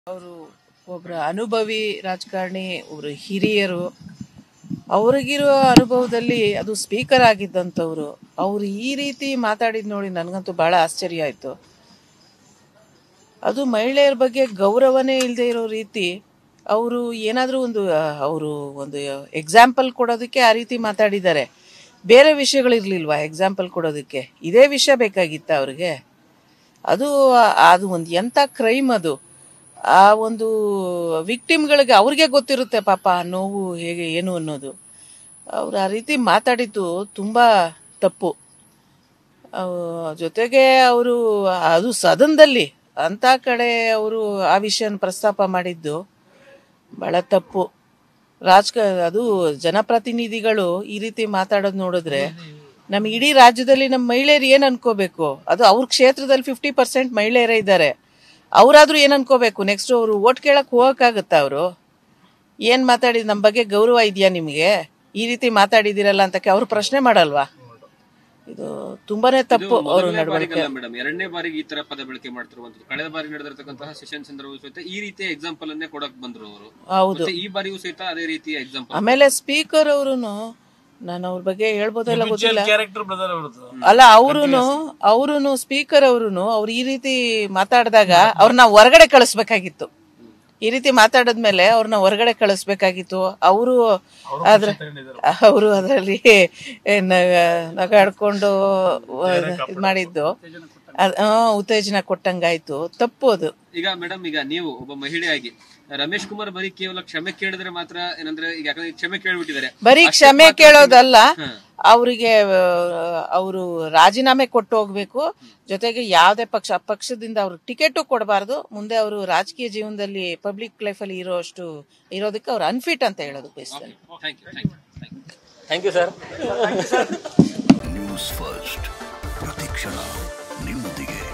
ಅವರು ಒಬ್ಬರ ಅನುಭವಿ ರಾಜಕಾರಣಿ ಒಬ್ರು ಹಿರಿಯರು ಅವ್ರಿಗಿರೋ ಅನುಭವದಲ್ಲಿ ಅದು ಸ್ಪೀಕರ್ ಆಗಿದ್ದಂಥವ್ರು ಅವ್ರು ಈ ರೀತಿ ಮಾತಾಡಿದ್ ನೋಡಿ ನನಗಂತೂ ಬಹಳ ಆಶ್ಚರ್ಯ ಆಯ್ತು ಅದು ಮಹಿಳೆಯರ ಬಗ್ಗೆ ಗೌರವನೇ ಇಲ್ಲದೆ ಇರೋ ರೀತಿ ಅವರು ಏನಾದರೂ ಒಂದು ಅವರು ಒಂದು ಎಕ್ಸಾಂಪಲ್ ಕೊಡೋದಕ್ಕೆ ಆ ರೀತಿ ಮಾತಾಡಿದ್ದಾರೆ ಬೇರೆ ವಿಷಯಗಳಿರ್ಲಿಲ್ವಾ ಎಕ್ಸಾಂಪಲ್ ಕೊಡೋದಕ್ಕೆ ಇದೇ ವಿಷಯ ಬೇಕಾಗಿತ್ತ ಅವ್ರಿಗೆ ಅದು ಅದು ಒಂದು ಎಂಥ ಕ್ರೈಮ್ ಅದು ಆ ಒಂದು ವಿಕ್ಟಿಮ್ಗಳಿಗೆ ಅವ್ರಿಗೆ ಗೊತ್ತಿರುತ್ತೆ ಪಾಪ ಆ ನೋವು ಹೇಗೆ ಏನು ಅನ್ನೋದು ಅವ್ರು ಆ ರೀತಿ ಮಾತಾಡಿದ್ದು ತುಂಬ ತಪ್ಪು ಅವ್- ಜೊತೆಗೆ ಅವರು ಅದು ಸದನದಲ್ಲಿ ಅಂತ ಕಡೆ ಅವರು ಆ ವಿಷಯನ ಪ್ರಸ್ತಾಪ ಮಾಡಿದ್ದು ಬಹಳ ತಪ್ಪು ರಾಜಕ ಅದು ಜನಪ್ರತಿನಿಧಿಗಳು ಈ ರೀತಿ ಮಾತಾಡೋದು ನೋಡಿದ್ರೆ ನಮ್ಮ ಇಡೀ ರಾಜ್ಯದಲ್ಲಿ ನಮ್ಮ ಮಹಿಳೆಯರು ಏನ್ ಅನ್ಕೋಬೇಕು ಅದು ಅವ್ರ ಕ್ಷೇತ್ರದಲ್ಲಿ ಫಿಫ್ಟಿ ಪರ್ಸೆಂಟ್ ಮಹಿಳೆಯರೇ ಇದ್ದಾರೆ ಅವರಾದ್ರೂ ಏನ್ ಅನ್ಕೋಬೇಕು ನೆಕ್ಸ್ಟ್ ಅವರು ಓಟ್ ಕೇಳಕ್ ಹೋಗಕ್ಕಾಗತ್ತಾ ಅವರು ಏನ್ ಮಾತಾಡಿದ್ ನಮ್ಮ ಬಗ್ಗೆ ಗೌರವ ಇದೆಯಾ ನಿಮಗೆ ಈ ರೀತಿ ಮಾತಾಡಿದಿರಲ್ಲ ಅಂತ ಅವ್ರು ಪ್ರಶ್ನೆ ಮಾಡಲ್ವಾ ಇದು ತುಂಬಾನೇ ತಪ್ಪು ಅವ್ರ ಮೊದಲನೇ ನಡವಳಿಕೆ ಬಾರಿಗಲ್ಲ ಮೇಡಮ್ ಎರಡನೇ ಬಾರಿಗೆ ಈ ತರ ಪದ ಬಳಕೆ ಮಾಡ್ತಿರುವಂತದ್ದು ಕಳೆದ ಬಾರಿ ನಡೆದಿರ್ತಕ್ಕಂತಹ ಸೆಷನ್ ಸಂದರ್ಭ ಸಹಿತ ಈ ರೀತಿಯ ಎಕ್ಸಾಂಪಲ್ ಅನ್ನೇ ಕೊಡಕ್ ಬಂದ್ರು ಅವರು ಹೌದು ಮತ್ತೆ ಈ ಬಾರಿಯೂ ಸಹಿತ ಅದೇ ರೀತಿಯ ಎಕ್ಸಾಂಪಲ್ ಆಮೇಲೆ ಸ್ಪೀಕರ್ ಅವರು ನಾನು ಅವ್ರ ಬಗ್ಗೆ ಹೇಳ್ಬೋದಲ್ಲ ಗೊತ್ತಿಲ್ಲ ಕ್ಯಾರೆಕ್ಟರ್ ಬ್ರದರ್ ಅವ್ರದ್ದು ಅಲ್ಲ ಅವ್ರುನು ಅವ್ರುನು ಸ್ಪೀಕರ್ ಅವ್ರುನು ಅವ್ರು ಈ ರೀತಿ ಮಾತಾಡಿದಾಗ ಅವ್ರನ್ನ ಹೊರಗಡೆ ಕಳಿಸ್ಬೇಕಾಗಿತ್ತು ಈ ರೀತಿ ಮಾತಾಡಿದ್ಮೇಲೆ ಅವ್ರನ್ನ ಹೊರಗಡೆ ಕಳಿಸ್ಬೇಕಾಗಿತ್ತು ಅವರು ಅದ್ರ ಅವರು ಅದರಲ್ಲಿ ನಗಾಡ್ಕೊಂಡು ಇದು ಮಾಡಿದ್ದು ಅದ್- ಆ, ಉತ್ತೇಜನ ಕೊಟ್ಟಂಗಾಯ್ತು ತಪ್ಪು ಅದು ಈಗ ಮೇಡಮ್ ಈಗ ನೀವು ಒಬ್ಬ ಮಹಿಳೆಯಾಗಿ ರಮೇಶ್ ಕುಮಾರ್ ಬರೀ ಕೇವಲ ಕ್ಷಮೆ ಕೇಳಿದ್ರೆ ಮಾತ್ರ ಏನಂದ್ರೆ ಈಗ ಯಾಕಂದ್ರೆ ಕ್ಷಮೆ ಕೇಳ್ಬಿಟ್ಟಿದ್ದಾರೆ ಬರೀ ಅಷ್ಟೇ ಕ್ಷಮೆ ಮಾತ್ರ ಕೇಳೋದಲ್ಲ ಹ್ಮ್. ಅವರಿಗೆ ಅವರು ರಾಜೀನಾಮೆ ಕೊಟ್ಟು ಹೋಗ್ಬೇಕು ಜೊತೆಗೆ ಯಾವುದೇ ಪಕ್ಷ ಆ ಪಕ್ಷದಿಂದ ಅವ್ರು ಟಿಕೆಟು ಕೊಡಬಾರ್ದು ಮುಂದೆ ಅವರು ರಾಜಕೀಯ ಜೀವನದಲ್ಲಿ ಪಬ್ಲಿಕ್ ಲೈಫಲ್ಲಿ ಇರೋ ಅಷ್ಟು ಇರೋದಕ್ಕೆ ಅವ್ರು ಅನ್ಫಿಟ್ ಅಂತ ಹೇಳೋದು ಬಯಸ್ತಾರೆ thank you thank you thank you sir news first ಪ್ರತಿಕ್ಷಣ ನಿಮ್ಮೊಂದಿಗೆ